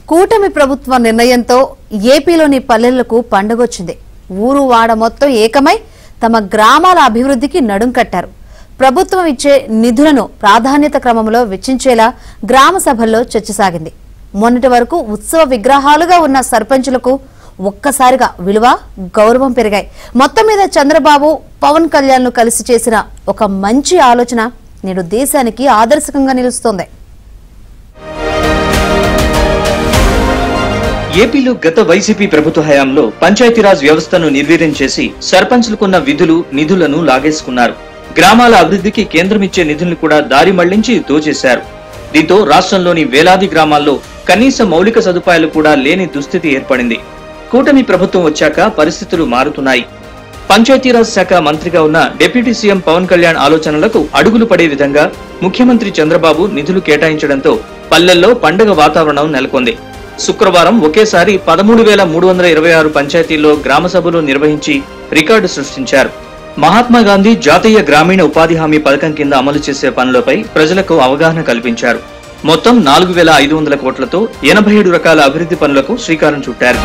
కూటమి ప్రభుత్వ నిర్ణయంతో ఏపీలోని పల్లెలకు పండగొచ్చింది ఊరు వాడ మొత్తం ఏకమై తమ గ్రామాల అభివృద్ధికి నడుం కట్టారు ప్రభుత్వం ఇచ్చే నిధులను ప్రాధాన్యత క్రమంలో వెచ్చించేలా గ్రామ సభల్లో చర్చ సాగింది మొన్నటి వరకు ఉత్సవ విగ్రహాలుగా ఉన్న సర్పంచులకు ఒక్కసారిగా విలువ గౌరవం పెరిగాయి మొత్తం మీద చంద్రబాబు పవన్ కళ్యాణ్ కలిసి చేసిన ఒక మంచి ఆలోచన నేడు దేశానికి ఆదర్శకంగా నిలుస్తోంది ఏపీలో గత వైసీపీ ప్రభుత్వ హయాంలో పంచాయతీరాజ్ వ్యవస్థను నిర్వీర్యం చేసి సర్పంచ్లకున్న విధులు నిధులను లాగేసుకున్నారు గ్రామాల అభివృద్ధికి కేంద్రం ఇచ్చే నిధులను కూడా దారి మళ్లించి దోచేశారు దీంతో రాష్ట్రంలోని వేలాది గ్రామాల్లో కనీస మౌలిక సదుపాయాలు కూడా లేని దుస్థితి ఏర్పడింది కూటమి ప్రభుత్వం వచ్చాక పరిస్థితులు మారుతున్నాయి పంచాయతీరాజ్ శాఖ మంత్రిగా ఉన్న డిప్యూటీ సీఎం పవన్ కళ్యాణ్ ఆలోచనలకు అడుగులు పడే విధంగా ముఖ్యమంత్రి చంద్రబాబు నిధులు కేటాయించడంతో పల్లెల్లో పండగ వాతావరణం నెలకొంది శుక్రవారం ఒకేసారి పదమూడు వేల మూడు వందల ఇరవై ఆరు పంచాయతీల్లో గ్రామ సభలు నిర్వహించి రికార్డు సృష్టించారు మహాత్మా గాంధీ జాతీయ గ్రామీణ ఉపాధి హామీ పథకం కింద అమలు చేసే పనులపై ప్రజలకు అవగాహన కల్పించారు మొత్తం నాలుగు వేల ఐదు వందల కోట్లతో ఎనభై ఏడు రకాల అభివృద్ధి పనులకు శ్రీకారం చుట్టారు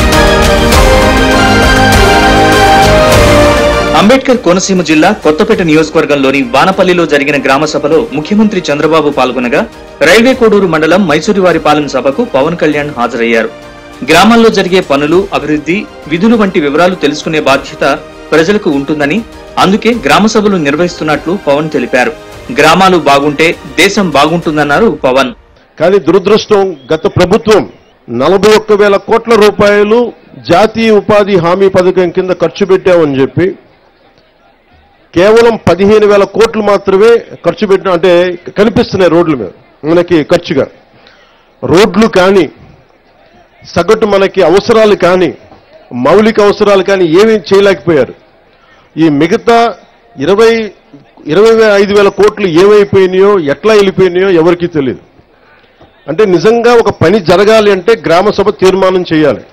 అంబేద్కర్ కోనసీమ జిల్లా కొత్తపేట నియోజకవర్గంలోని వానపల్లిలో జరిగిన గ్రామ సభలో ముఖ్యమంత్రి చంద్రబాబు పాల్గొనగా రైల్వే కోడూరు మండలం మైసూరివారిపాలెం సభకు పవన్ కళ్యాణ్ హాజరయ్యారు గ్రామాల్లో జరిగే పనులు అభివృద్ధి విధులు వంటి వివరాలు తెలుసుకునే బాధ్యత ప్రజలకు ఉంటుందని అందుకే గ్రామ సభలు నిర్వహిస్తున్నట్లు పవన్ తెలిపారు గ్రామాలు బాగుంటే దేశం బాగుంటుందన్నారు పవన్ కానీ దురదృష్టం గత ప్రభుత్వం నలభై ఒక్క వేల కోట్ల రూపాయలు జాతీయ ఉపాధి హామీ పథకం కింద ఖర్చు పెట్టామని చెప్పి కేవలం పదిహేను వేల కోట్లు మాత్రమే ఖర్చు పెట్టిన అంటే కనిపిస్తున్నాయి రోడ్ల మీద మనకి ఖర్చుగా రోడ్లు కానీ సగటు మనకి అవసరాలు కానీ మౌలిక అవసరాలు కానీ ఏమీ చేయలేకపోయారు ఈ మిగతా ఇరవై ఇరవై ఐదు వేల కోట్లు ఏమైపోయినాయో ఎట్లా వెళ్ళిపోయినాయో ఎవరికీ తెలియదు అంటే నిజంగా ఒక పని జరగాలి అంటే గ్రామ సభ తీర్మానం చేయాలి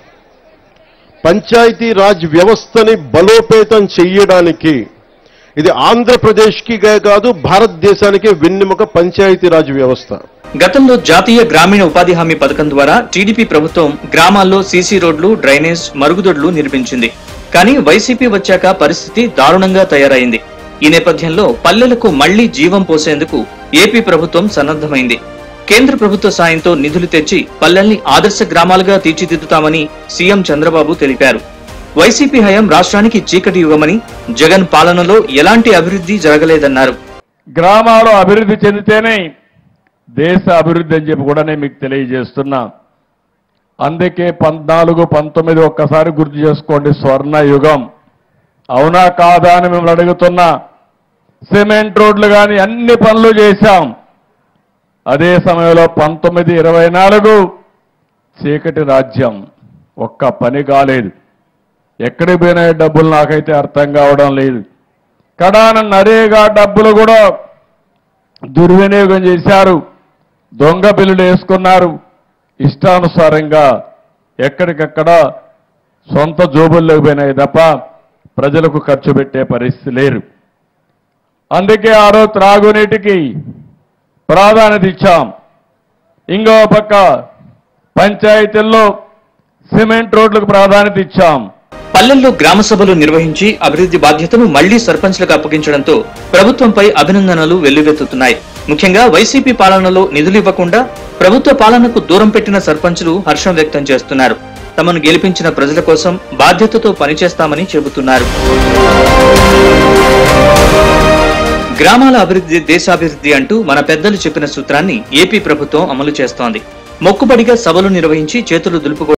పంచాయతీ రాజ్ వ్యవస్థని బలోపేతం చెయ్యడానికి ఇది ఆంధ్రప్రదేశ్కి కాదు భారతదేశానికి వెన్నెముక పంచాయతీ రాజ్ వ్యవస్థ గతంలో జాతీయ గ్రామీణ ఉపాధి హామీ పథకం ద్వారా టీడీపీ ప్రభుత్వం గ్రామాల్లో సీసీ రోడ్లు డ్రైనేజ్ మరుగుదొడ్లు నిర్మించింది కానీ వైసీపీ వచ్చాక పరిస్థితి దారుణంగా తయారైంది ఈ నేపథ్యంలో పల్లెలకు మళ్లీ జీవం పోసేందుకు ఏపీ ప్రభుత్వం సన్నద్ధమైంది కేంద్ర ప్రభుత్వ సాయంతో నిధులు తెచ్చి పల్లెల్ని ఆదర్శ గ్రామాలుగా తీర్చిదిద్దుతామని సీఎం చంద్రబాబు తెలిపారు వైసీపీ హయాం రాష్ట్రానికి చీకటి యుగమని జగన్ పాలనలో ఎలాంటి అభివృద్ధి జరగలేదన్నారు గ్రామాలు అభివృద్ధి చెందితేనే దేశ అభివృద్ధి అని చెప్పి కూడా నేను మీకు తెలియజేస్తున్నా అందుకే పద్నాలుగు పంతొమ్మిది ఒక్కసారి గుర్తు చేసుకోండి స్వర్ణ యుగం అవునా కాదా అని మిమ్మల్ని అడుగుతున్నా సిమెంట్ రోడ్లు కానీ అన్ని పనులు చేశాం అదే సమయంలో పంతొమ్మిది ఇరవై నాలుగు చీకటి రాజ్యం ఒక్క పని కాలేదు ఎక్కడికి పోయినాయి డబ్బులు నాకైతే అర్థం కావడం లేదు కడాన నరేగా డబ్బులు కూడా దుర్వినియోగం చేశారు దొంగ బిల్లులు వేసుకున్నారు ఇష్టానుసారంగా ఎక్కడికక్కడ సొంత జోబుల్లోకి పోయినాయి తప్ప ప్రజలకు ఖర్చు పెట్టే పరిస్థితి లేరు అందుకే ఆ రోజు త్రాగునీటికి ప్రాధాన్యత ఇచ్చాం ఇంకో పక్క పంచాయతీల్లో సిమెంట్ రోడ్లకు ప్రాధాన్యత ఇచ్చాం పల్లెల్లో గ్రామ సభలు నిర్వహించి అభివృద్ధి బాధ్యతను మళ్లీ సర్పంచ్లకు అప్పగించడంతో ప్రభుత్వంపై అభినందనలు వెల్లువెత్తుతున్నాయి ముఖ్యంగా వైసీపీ పాలనలో నిధులు ఇవ్వకుండా ప్రభుత్వ పాలనకు దూరం పెట్టిన సర్పంచులు హర్షం వ్యక్తం చేస్తున్నారు తమను గెలిపించిన ప్రజల కోసం బాధ్యతతో పనిచేస్తామని చెబుతున్నారు గ్రామాల అభివృద్ధి దేశాభివృద్ధి అంటూ మన పెద్దలు చెప్పిన సూత్రాన్ని ఏపీ ప్రభుత్వం అమలు చేస్తోంది మొక్కుబడిగా సభలు నిర్వహించి చేతులు దులుపుకో